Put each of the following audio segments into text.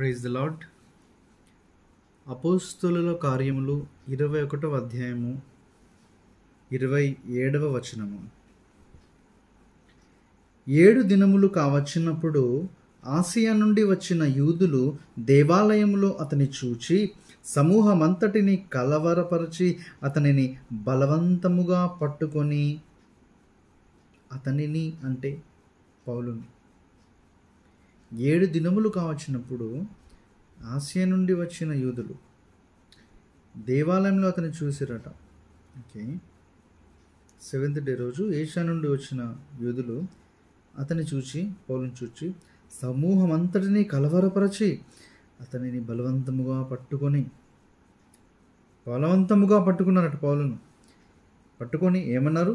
Praise the lord అపోస్తుల కార్యములు ఇరవై ఒకటవ అధ్యాయము ఇరవై ఏడవ వచనము ఏడు దినములు కావచ్చినప్పుడు ఆసియా నుండి వచ్చిన యూదులు దేవాలయంలో అతని చూచి సమూహమంతటిని కలవరపరిచి అతనిని బలవంతముగా పట్టుకొని అతనిని అంటే పౌలుని ఏడు దినములు కావచ్చినప్పుడు ఆసియా నుండి వచ్చిన యూదులు దేవాలయంలో అతన్ని చూసిరట ఓకే సెవెంత్ డే రోజు ఏషియా నుండి వచ్చిన యూదులు అతన్ని చూచి పౌలుని చూచి సమూహం అంతటినీ కలవరపరచి అతనిని బలవంతముగా పట్టుకొని బలవంతముగా పట్టుకున్నారట పౌలును పట్టుకొని ఏమన్నారు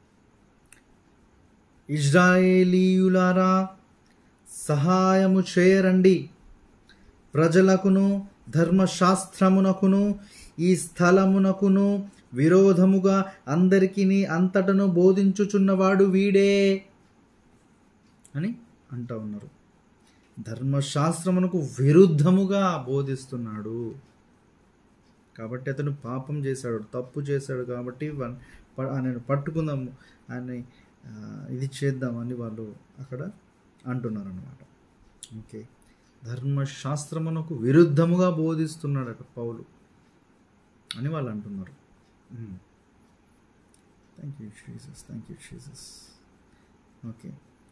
ఇజ్రాయేలీయులారా సహాయము చేయరండి ప్రజలకును ధర్మశాస్త్రమునకును ఈ స్థలమునకును విరోధముగా అందరికీ అంతటను బోధించుచున్నవాడు వీడే అని అంటా ఉన్నారు ధర్మశాస్త్రమునకు విరుద్ధముగా బోధిస్తున్నాడు కాబట్టి అతను పాపం చేశాడు తప్పు చేశాడు కాబట్టి వన్- ప- ఆయనను పట్టుకుందాము ఆయన్ని ఆ, ఇది చేద్దామని వాళ్ళు అక్కడ అంటున్నారు అనమాట ఓకే ధర్మశాస్త్రమునకు విరుద్ధముగా బోధిస్తున్నాడట పౌలు అని వాళ్ళు అంటున్నారు thank you Jesus thank you Jesus okay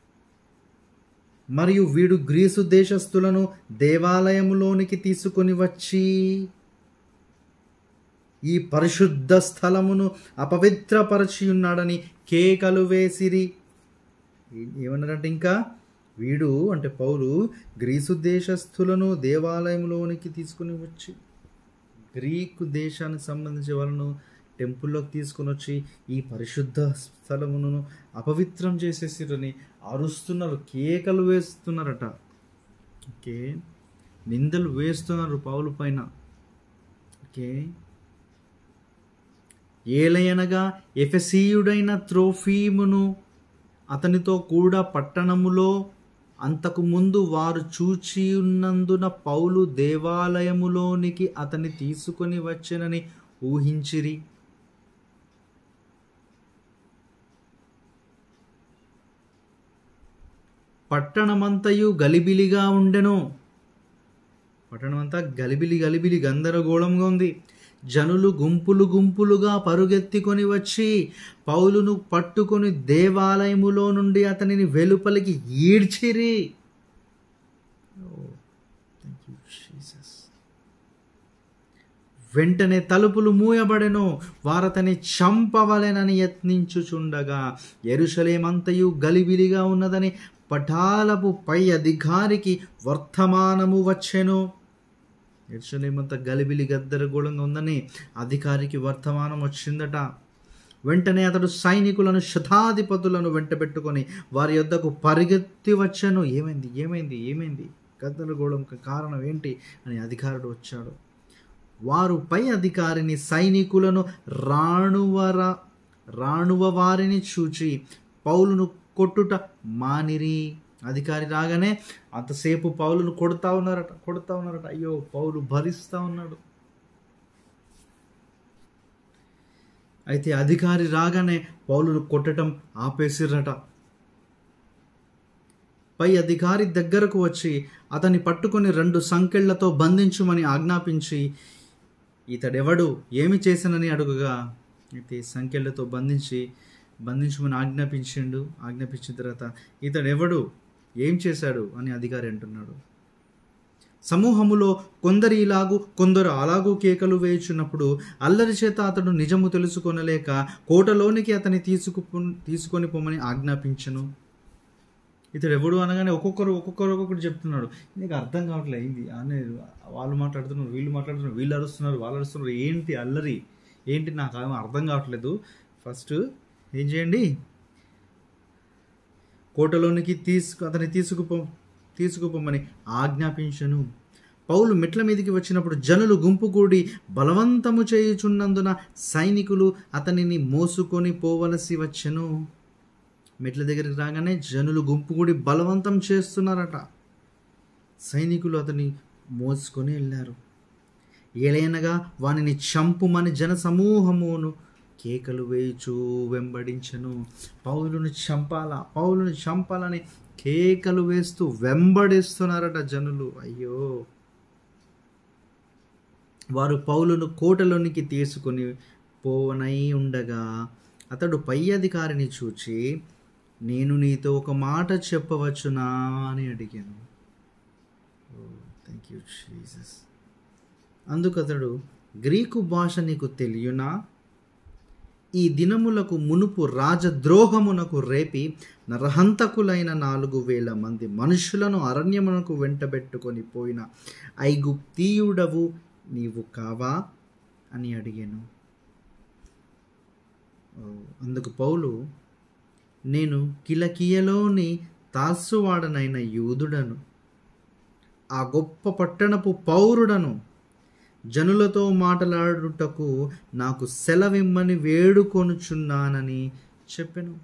మరియు వీడు గ్రీసు దేశస్థులను దేవాలయములోనికి తీసుకొని వచ్చి ఈ పరిశుద్ధ స్థలమును అపవిత్రపరచి ఉన్నాడని కేకలు వేసిరి ఏ- ఏమన్నారంటే ఇంకా వీడు అంటే పౌలు గ్రీసు దేశస్థులను దేవాలయంలోనికి తీసుకుని వచ్చి గ్రీకు దేశానికి సంబంధించిన వాళ్ళను టెంపుల్లోకి తీసుకొని వచ్చి ఈ పరిశుద్ధ స్థలమును అపవిత్రం చేసేసిరని అరుస్తున్నారు కేకలు వేస్తున్నారట ఓకే నిందలు వేస్తున్నారు పౌలు పైన ఓకే ఏలయనగా ఎఫెసీయుడైన త్రోఫీమును అతనితో కూడా పట్టణములో అంతకు ముందు వారు చూచి ఉన్నందున పౌలు దేవాలయములోనికి అతని తీసుకొని వచ్చెనని ఊహించిరి పట్టణమంతయు గలిబిలిగా ఉండెను పట్టణమంతా గలిబిలి గలిబిలి గందరగోళంగా ఉంది జనులు గుంపులు గుంపులుగా పరుగెత్తికొని వచ్చి పౌలును పట్టుకొని దేవాలయములో నుండి అతనిని వెలుపలికి ఈడ్చిరి Oh, thank you, Jesus. వెంటనే తలుపులు మూయబడెను వారతని చంపవలెనని యత్నించుచుండగా ఎరుషలేమంతయు గలిబిలిగా ఉన్నదని పటాలపు పై అధికారికి వర్తమానము వచ్చెను ఎరుషలేమంత గలిబిలి గద్దరగోళంగా ఉందని అధికారికి వర్తమానం వచ్చిందట వెంటనే అతడు సైనికులను శతాధిపతులను వెంటబెట్టుకొని వారి యొద్దకు పరిగెత్తి వచ్చాను ఏమైంది ఏమైంది ఏమైంది గద్దరగోళం కారణం ఏంటి అని అధికారుడు వచ్చాడు వారు పై అధికారిని సైనికులను రాణువర రాణువ వారిని చూచి పౌలును కొట్టుట మానిరి అధికారి రాగానే అంతసేపు పౌలును కొడతా ఉన్నారట కొడతా ఉన్నారట అయ్యో పౌలు భరిస్తా ఉన్నాడు అయితే అధికారి రాగానే పౌలును కొట్టడం ఆపేసిర్రట పై అధికారి దగ్గరకు వచ్చి అతన్ని పట్టుకొని రెండు సంకెళ్లతో బంధించుమని ఆజ్ఞాపించి ఇతడెవడు ఏమి చేశానని అడుగుగా అయితే సంకెళ్లతో బంధించి బంధించమని ఆజ్ఞాపించిండు ఆజ్ఞాపించిన తర్వాత ఇతడెవడు ఏం చేశాడు అని అధికారి అంటున్నాడు సమూహములో కొందరు ఇలాగు కొందరు అలాగూ కేకలు వేయుచున్నప్పుడు అల్లరి చేత అతడు నిజము తెలుసుకొనలేక కోటలోనికి అతని తీసుకు తీసుకొని పొమ్మని ఆజ్ఞాపించను ఇతడు ఎవడు అనగానే ఒక్కొక్కరు ఒక్కొక్కరు ఒక్కొక్కటి చెప్తున్నాడు నీకు అర్థం కావట్లేదు ఏంది అని వాళ్ళు మాట్లాడుతున్నారు వీళ్ళు మాట్లాడుతున్నారు వీళ్ళు అరుస్తున్నారు వాళ్ళు అరుస్తున్నారు ఏంటి అల్లరి ఏంటి నాకు ఏమీ అర్థం కావట్లేదు ఫస్ట్ ఏం చేయండి కోటలోనికి తీసుకు అతని తీసుకుపో తీసుకుపోమని ఆజ్ఞాపించను పౌలు మెట్ల మీదకి వచ్చినప్పుడు జనులు గుంపు కూడి బలవంతము చేయుచున్నందున సైనికులు అతనిని మోసుకొని పోవలసి వచ్చెను మెట్ల దగ్గరికి రాగానే జనులు గుంపు కూడి బలవంతం చేస్తున్నారట సైనికులు అతని మోసుకొని వెళ్ళారు ఏలైనగా వానిని చంపుమని జన సమూహమును కేకలు వేయుచూ వెంబడించను పౌలుని చంపాలా పౌలుని చంపాలని కేకలు వేస్తూ వెంబడిస్తున్నారట జనులు అయ్యో వారు పౌలును కోటలోనికి తీసుకొని పోవనై ఉండగా అతడు పై అధికారిని చూచి నేను నీతో ఒక మాట చెప్పవచ్చునా అని అడిగాను థ్యాంక్ యూ జీసస్ అందుకు అతడు గ్రీకు భాష నీకు తెలియనా ఈ దినములకు మునుపు రాజద్రోహమునకు రేపి నరహంతకులైన నాలుగు వేల మంది మనుషులను అరణ్యమునకు వెంటబెట్టుకొని పోయిన ఐగుప్తీయుడవు నీవు కావా అని అడిగాను ఓ, అందుకు పౌలు నేను కిలకియలోని తార్సువాడనైన యూదుడను ఆ గొప్ప పట్టణపు పౌరుడను జనులతో మాట్లాడుటకు నాకు సెలవిమ్మని వేడుకొనుచున్నానని చెప్పెను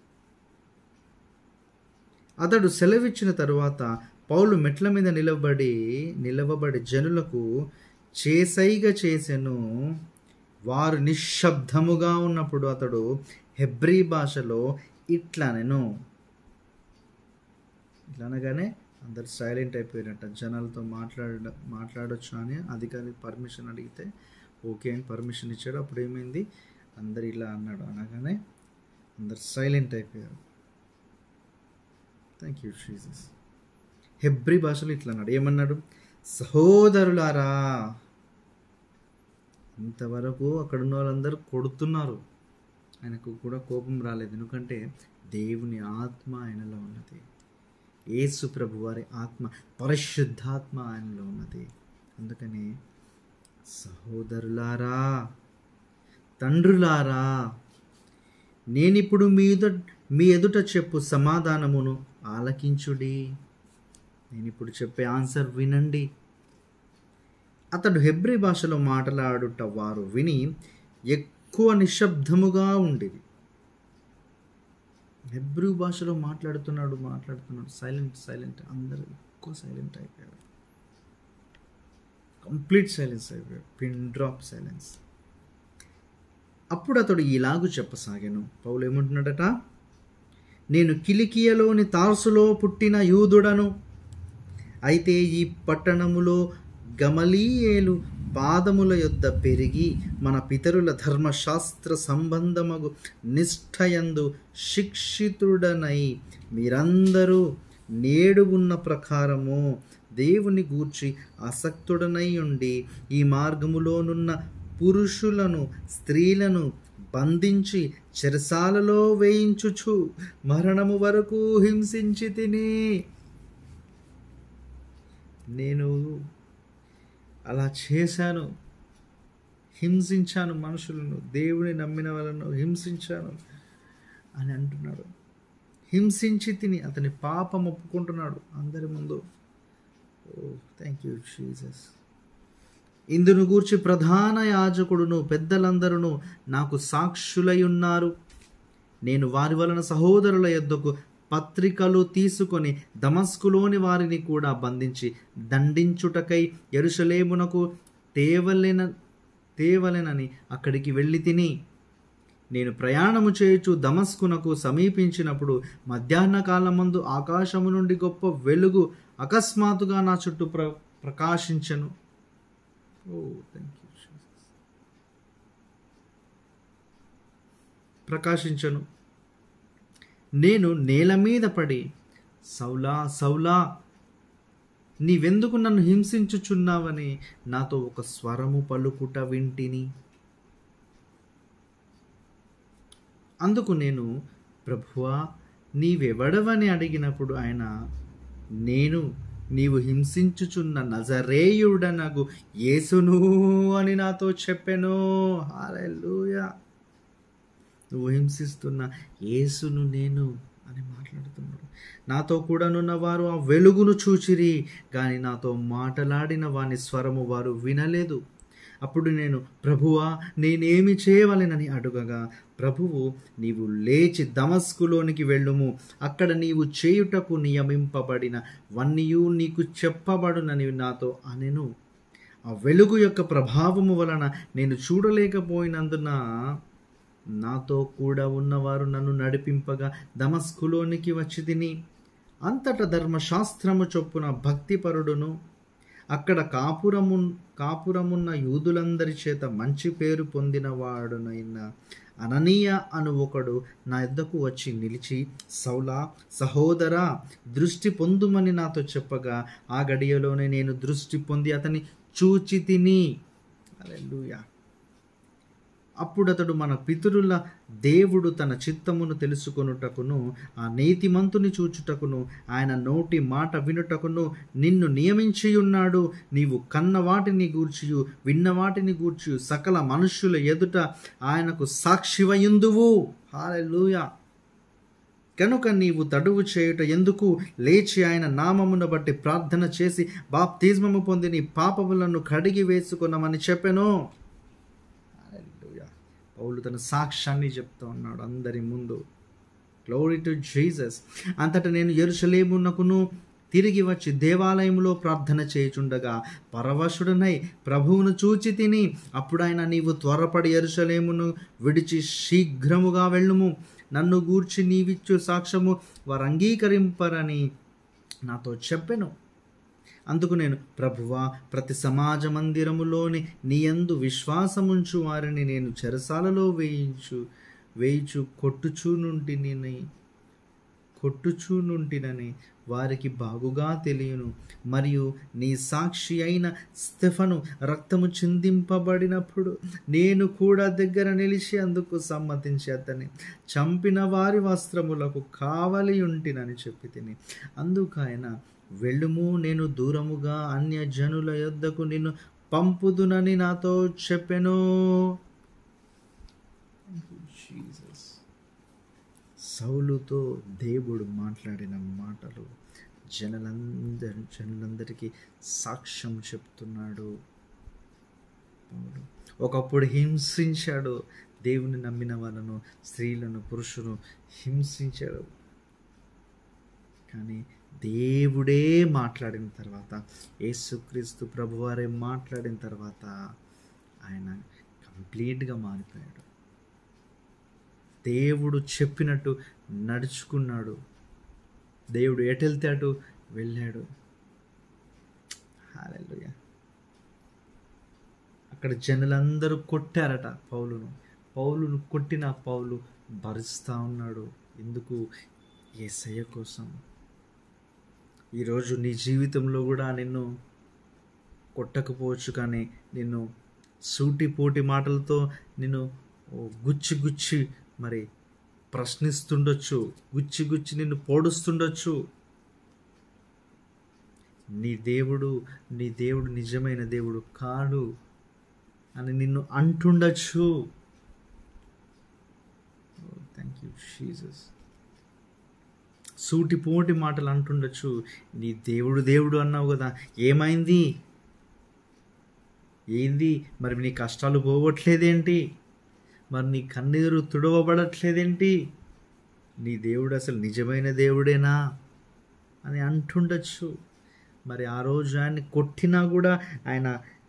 అతడు సెలవిచ్చిన తరువాత పౌలు మెట్ల మీద నిలబడి నిలవబడి జనులకు చేసైగ చేసెను వారు నిశ్శబ్దముగా ఉన్నప్పుడు అతడు హెబ్రీ భాషలో ఇట్లనెను ఇట్లా అనగానే అందరు సైలెంట్ అయిపోయినట్ట జనాలతో మాట్లాడ మాట్లాడొచ్చు అని అధికారి పర్మిషన్ అడిగితే ఓకే అని పర్మిషన్ ఇచ్చాడు అప్పుడు ఏమైంది అందరు ఇలా అన్నాడు అనగానే అందరు సైలెంట్ అయిపోయారు థ్యాంక్ యూ జీసస్ హెబ్రి భాషలో ఇట్లా అన్నాడు ఏమన్నాడు సహోదరులారా ఇంతవరకు అక్కడ ఉన్న వాళ్ళందరూ కొడుతున్నారు ఆయనకు కూడా కోపం రాలేదు ఎందుకంటే దేవుని ఆత్మ ఆయనలో ఉన్నది యేసు ప్రభు వారి ఆత్మ పరిశుద్ధాత్మ ఆయనలో ఉన్నది అందుకని సహోదరులారా తండ్రులారా నేనిప్పుడు మీ ఎదుట మీ ఎదుట చెప్పు సమాధానమును ఆలకించుడి నేను ఇప్పుడు చెప్పే ఆన్సర్ వినండి అతడు హెబ్రి భాషలో మాట్లాడుట వారు విని ఎక్కువ నిశ్శబ్దముగా ఉండేది హెబ్రూ భాషలో మాట్లాడుతున్నాడు మాట్లాడుతున్నాడు సైలెంట్ సైలెంట్ అందరూ ఎక్కువ సైలెంట్ అయిపోయారు కంప్లీట్ సైలెన్స్ అయిపోయాడు పిన్ డ్రాప్ సైలెన్స్ అప్పుడు అతడు ఇలాగు చెప్పసాగాను పౌలు ఏమంటున్నాడట నేను కిలికియలోని తార్సులో పుట్టిన యూదుడను అయితే ఈ పట్టణములో గమలీయేలు పాదముల యొద్ద పెరిగి మన పితరుల ధర్మశాస్త్ర సంబంధమగు నిష్ఠయందు శిక్షితుడనై మీరందరూ నేడు ఉన్న ప్రకారము దేవుని గూర్చి ఆసక్తుడనై ఉండి ఈ మార్గములోనున్న పురుషులను స్త్రీలను బంధించి చెరసాలలో వేయించుచు మరణము వరకు హింసించి తిని నేను అలా చేశాను హింసించాను మనుషులను దేవుని నమ్మిన వాళ్ళను హింసించాను అని అంటున్నాడు హింసించి తిని అతని పాపం ఒప్పుకుంటున్నాడు అందరి ముందు ఓ థ్యాంక్ యూ జీసస్ ఇందును గూర్చి ప్రధాన యాజకుడును పెద్దలందరూ నాకు సాక్షులై ఉన్నారు నేను వారి వలన సహోదరుల యొద్దకు పత్రికలు తీసుకొని దమస్కులోని వారిని కూడా బంధించి దండించుటకై ఎరుషలేమునకు తేవలెన తేవలెనని అక్కడికి వెళ్ళి తిని నేను ప్రయాణము చేయుచు దమస్కునకు సమీపించినప్పుడు మధ్యాహ్న కాలమందు ఆకాశము నుండి గొప్ప వెలుగు అకస్మాత్తుగా నా చుట్టూ ప్ర ప్రకాశించను ఓ థ్యాంక్ యూ ప్రకాశించను నేను నేల మీద పడి సౌలా సౌలా నీవెందుకు నన్ను హింసించుచున్నావని నాతో ఒక స్వరము పలుకుట వింటిని అందుకు నేను ప్రభువా నీవెవడవని అడిగినప్పుడు ఆయన నేను నీవు హింసించుచున్న నజరేయుడనగు యేసును అని నాతో చెప్పెను హాలూయా నువ్వు హింసిస్తున్న యేసును నేను అని మాట్లాడుతున్నాడు నాతో కూడానున్న వారు ఆ వెలుగును చూచిరి కానీ నాతో మాటలాడిన వాని స్వరము వారు వినలేదు అప్పుడు నేను ప్రభువా నేనేమి చేయవలెనని అడుగగా ప్రభువు నీవు లేచి దమస్కులోనికి వెళ్ళుము అక్కడ నీవు చేయుటకు నియమింపబడిన వన్నీయు నీకు చెప్పబడునని నాతో అనెను ఆ వెలుగు యొక్క ప్రభావము వలన నేను చూడలేకపోయినందున నాతో కూడా ఉన్నవారు నన్ను నడిపింపగా దమస్కులోనికి వచ్చి తిని అంతట ధర్మశాస్త్రము చొప్పున భక్తిపరుడును అక్కడ కాపురము కాపురమున్న యూదులందరి చేత మంచి పేరు పొందినవాడునైన అననీయ అను ఒకడు నా యొద్దకు వచ్చి నిలిచి సౌలా సహోదరా దృష్టి పొందుమని నాతో చెప్పగా ఆ గడియలోనే నేను దృష్టి పొంది అతని చూచి తిని అలెలుయా అప్పుడు అతడు మన పితరుల దేవుడు తన చిత్తమును తెలుసుకొనుటకును ఆ నీతిమంతుని చూచుటకును ఆయన నోటి మాట వినుటకును నిన్ను నియమించి ఉన్నాడు నీవు కన్న వాటిని గూర్చియు విన్న వాటిని గూర్చియు సకల మనుష్యుల ఎదుట ఆయనకు సాక్షివయుందువు హాలెలూయా కనుక నీవు తడువు చేయుట ఎందుకు లేచి ఆయన నామమును బట్టి ప్రార్థన చేసి బాప్తిజమము పొంది నీ పాపములను కడిగి వేసుకున్నామని చెప్పెను హల్లెలూయా. పౌలు తన సాక్ష్యాన్ని చెప్తా ఉన్నాడు అందరి ముందు గ్లోరీ టు జీసస్ అంతటా నేను ఎరుసలేమునకును తిరిగి వచ్చి దేవాలయంలో ప్రార్థన చేయుచుండగా పరవశుడనై ప్రభువును చూచి తిని అప్పుడు ఆయన నీవు త్వరపడి ఎరుసలేమును విడిచి శీఘ్రముగా వెళ్ళుము నన్ను గూర్చి నీవిచ్చు సాక్ష్యము వారు అంగీకరింపరని నాతో చెప్పెను అందుకు నేను ప్రభువా ప్రతి సమాజ మందిరములోని నీయందు విశ్వాసముంచు వారిని నేను చెరసాలలో వేయించు వేయించు కొట్టుచూ నుండి నేను కొట్టుచూ నుండినని వారికి బాగుగా తెలియను మరియు నీ సాక్షి అయిన స్టెఫను రక్తము చిందింపబడినప్పుడు నేను కూడా దగ్గర నిలిచి అందుకు సమ్మతించి అతన్ని చంపిన వారి వస్త్రములకు కావలి ఉంటినని చెప్పి తిని అందుకు ఆయన వెళ్ళుము నేను దూరముగా అన్య జనుల యొద్దకు నిన్ను పంపుదునని నాతో చెప్పెను జీసస్ సౌలుతో దేవుడు మాట్లాడిన మాటలు జనులందరి జనులందరికీ సాక్ష్యం చెప్తున్నాడు పౌలు ఒకప్పుడు హింసించాడు దేవుని నమ్మిన వాళ్ళను స్త్రీలను పురుషును హింసించాడు కానీ దేవుడే మాట్లాడిన తర్వాత యేసుక్రీస్తు ప్రభువారే మాట్లాడిన తర్వాత ఆయన కంప్లీట్గా మారిపోయాడు దేవుడు చెప్పినట్టు నడుచుకున్నాడు దేవుడు ఎటెళ్తే అటు వెళ్ళాడు హల్లెలూయా అక్కడ జనులందరూ కొట్టారట పౌలును పౌలును కొట్టిన పౌలు భరిస్తూ ఉన్నాడు ఎందుకు ఏసయ్య కోసం ఈరోజు నీ జీవితంలో కూడా నిన్ను కొట్టకపోవచ్చు కానీ నిన్ను సూటిపోటి మాటలతో నిన్ను ఓ గుచ్చి గుచ్చి మరి ప్రశ్నిస్తుండొచ్చు గుచ్చి గుచ్చి నిన్ను పోడుస్తుండొచ్చు నీ దేవుడు నీ దేవుడు నిజమైన దేవుడు కాడు అని నిన్ను అంటుండొచ్చు థ్యాంక్ యూ షీజస్ సూటిపోటి మాటలు అంటుండొచ్చు నీ దేవుడు దేవుడు అన్నావు కదా ఏమైంది ఏంది మరి నీ కష్టాలు పోవట్లేదేంటి మరి నీ కన్నీరు తుడవబడట్లేదేంటి నీ దేవుడు అసలు నిజమైన దేవుడేనా అని అంటుండొచ్చు మరి ఆ రోజు ఆయన్ని కొట్టినా కూడా ఆయన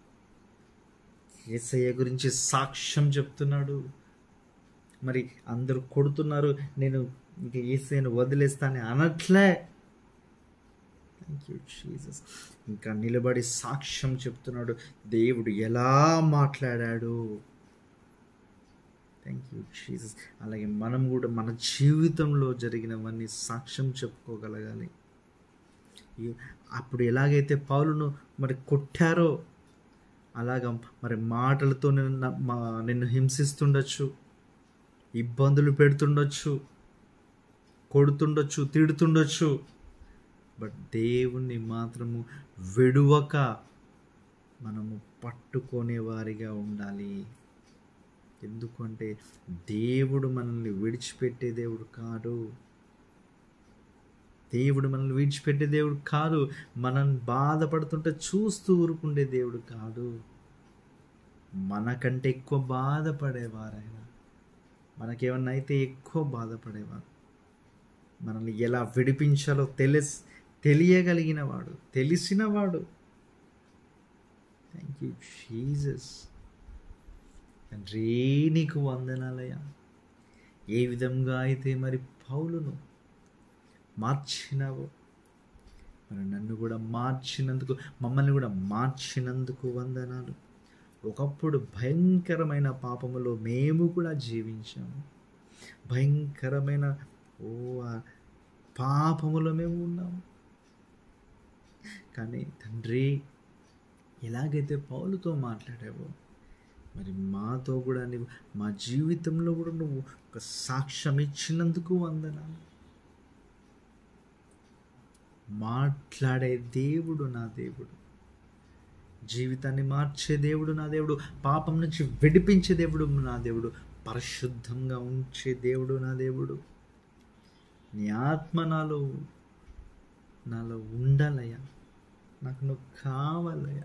ఏసయ్య గురించి సాక్ష్యం చెప్తున్నాడు మరి అందరూ కొడుతున్నారు నేను ఇంక ఏసయ్యను వదిలేస్తానని అనట్లే థ్యాంక్ యూ జీసస్ ఇంకా నిలబడి సాక్ష్యం చెప్తున్నాడు దేవుడు ఎలా మాట్లాడాడు థ్యాంక్ యూ జీసస్ అలాగే మనం కూడా మన జీవితంలో జరిగినవన్నీ సాక్ష్యం చెప్పుకోగలగాలి ఈ- అప్పుడు ఎలాగైతే పౌలును మరి కొట్టారో అలాగ మరి మాటలతో నిన్ను న- మా- నిన్ను హింసిస్తుండొచ్చు ఇబ్బందులు పెడుతుండొచ్చు కొడుతుండొచ్చు తిడుతుండొచ్చు బట్ దేవుణ్ణి మాత్రము వెడువక మనము పట్టుకునే వారిగా ఉండాలి ఎందుకంటే దేవుడు మనల్ని విడిచిపెట్టే దేవుడు కాదు దేవుడు మనల్ని విడిచిపెట్టే దేవుడు కాదు మనం బాధపడుతుంటే చూస్తూ ఊరుకుండే దేవుడు కాదు మనకంటే ఎక్కువ బాధపడేవారైనా మనకేమన్నా అయితే ఎక్కువ బాధపడేవారు మనల్ని ఎలా విడిపించాలో తెలిసి తెలియగలిగిన వాడు తెలిసినవాడు థ్యాంక్ యూ జీసస్ తండ్రి నీకు వందనాలయ్యా ఏ విధంగా అయితే మరి పౌలును మార్చినావో మరి నన్ను కూడా మార్చినందుకు మమ్మల్ని కూడా మార్చినందుకు వందనాలు ఒకప్పుడు భయంకరమైన పాపములో మేము కూడా జీవించాము భయంకరమైన ఓ ఆ పాపములో మేము ఉన్నాము కానీ తండ్రి ఎలాగైతే పౌలుతో మాట్లాడావో మరి మాతో కూడా నువ్వు మా జీవితంలో కూడా నువ్వు ఒక సాక్ష్యం ఇచ్చినందుకు వందనాలు మాట్లాడే దేవుడు నా దేవుడు జీవితాన్ని మార్చే దేవుడు నా దేవుడు పాపం నుంచి విడిపించే దేవుడు నా దేవుడు పరిశుద్ధంగా ఉంచే దేవుడు నా దేవుడు నీ ఆత్మ నాలో నాలో ఉండాలయ్యా నాకు నువ్వు కావాలయ్యా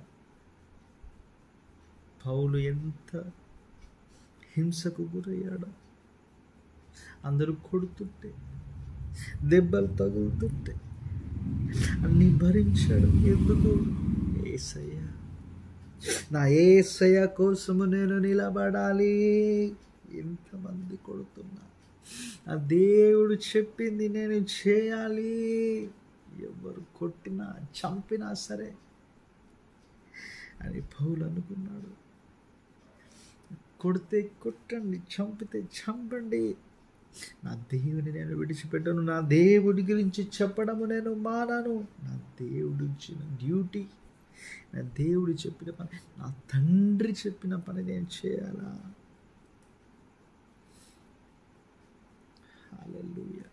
పౌలు ఎంత హింసకు గురయ్యాడో అందరూ కొడుతుంటే దెబ్బలు తగులుతుంటే అన్ని భరించాడు ఎందుకు ఏసయ్య నా ఏసయ్య కోసము నేను నిలబడాలి ఎంతమంది కొడుతున్నా ఆ దేవుడు చెప్పింది నేను చేయాలి ఎవరు కొట్టినా చంపినా సరే అని పౌలు అనుకున్నాడు కొడితే కొట్టండి చంపితే చంపండి నా దేవుని నేను విడిచిపెట్టను నా దేవుడి గురించి చెప్పడము నేను మానను నా దేవుడు ఇచ్చిన డ్యూటీ నా దేవుడు చెప్పిన పని నా తండ్రి చెప్పిన పని నేను చేయాలా Hallelujah.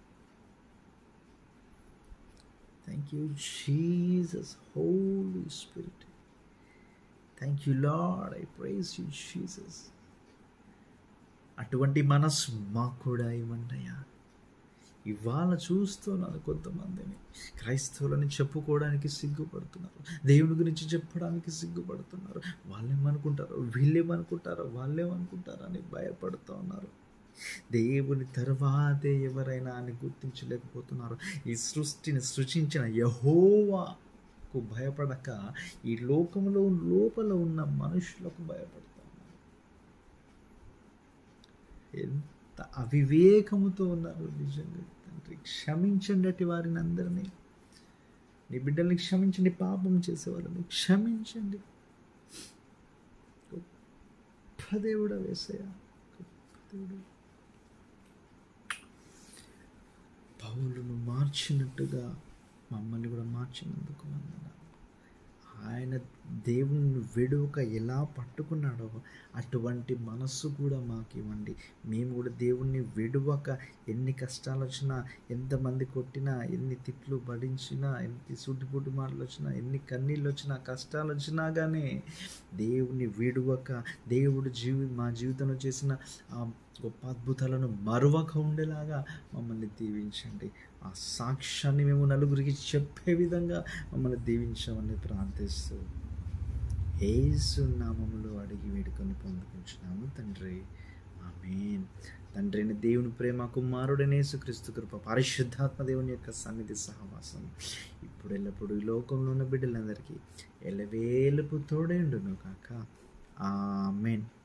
Thank you, Jesus, Holy Spirit. Thank you lord I praise you Jesus అటువంటి మనస్సు మాకు కూడా ఇవ్వండి అయ్యా ఇవాళ చూస్తున్నాను కొంతమందిని క్రైస్తవులని చెప్పుకోవడానికి సిగ్గుపడుతున్నారు దేవుని గురించి చెప్పడానికి సిగ్గుపడుతున్నారు వాళ్ళేమనుకుంటారో వీళ్ళేమనుకుంటారో వాళ్ళేమనుకుంటారో అని భయపడుతూ ఉన్నారు దేవుని తర్వాతే ఎవరైనా అని గుర్తించలేకపోతున్నారు ఈ సృష్టిని సృష్టించిన యహోవాకు భయపడక ఈ లోకంలో లోపల ఉన్న మనుషులకు భయపడుతున్నారు ఎంత అవివేకముతో ఉన్నారు నిజంగా తండ్రి క్షమించండి అటు వారిని అందరినీ నీ బిడ్డల్ని క్షమించండి పాపం చేసేవాళ్ళని క్షమించండి గొప్ప దేవుడా వేసయ్యా గొప్ప దేవుడు పౌలును మార్చినట్టుగా మమ్మల్ని కూడా మార్చినందుకు వందనాలు ఆయన దేవుని విడువక ఎలా పట్టుకున్నాడో అటువంటి మనస్సు కూడా మాకు ఇవ్వండి మేము కూడా దేవుణ్ణి విడువక ఎన్ని కష్టాలు వచ్చినా ఎంతమంది కొట్టినా ఎన్ని తిట్లు పడించినా ఎన్ని సుటిపుటి మాటలు వచ్చినా ఎన్ని కన్నీళ్ళు వచ్చినా కష్టాలు వచ్చినా కానీ దేవుని విడువక దేవుడు జీవి మా జీవితంలో చేసిన ఆ గొప్ప అద్భుతాలను మరువక ఉండేలాగా మమ్మల్ని దీవించండి ఆ సాక్ష్యాన్ని మేము నలుగురికి చెప్పే విధంగా మమ్మల్ని దీవించమని ప్రార్థిస్తూ ఏసు నామములో అడిగి వేడుకొని పొందుకుంటున్నాము తండ్రి ఆమెన్ తండ్రిని దేవుని ప్రేమ కుమారుడనేసు క్రీస్తు కృప పరిశుద్ధాత్మ దేవుని యొక్క సన్నిధి సహవాసం ఇప్పుడు ఎల్లప్పుడు ఈ లోకంలో ఉన్న బిడ్డలందరికీ ఎల్లవేలుపు తోడేండును కాక ఆమెన్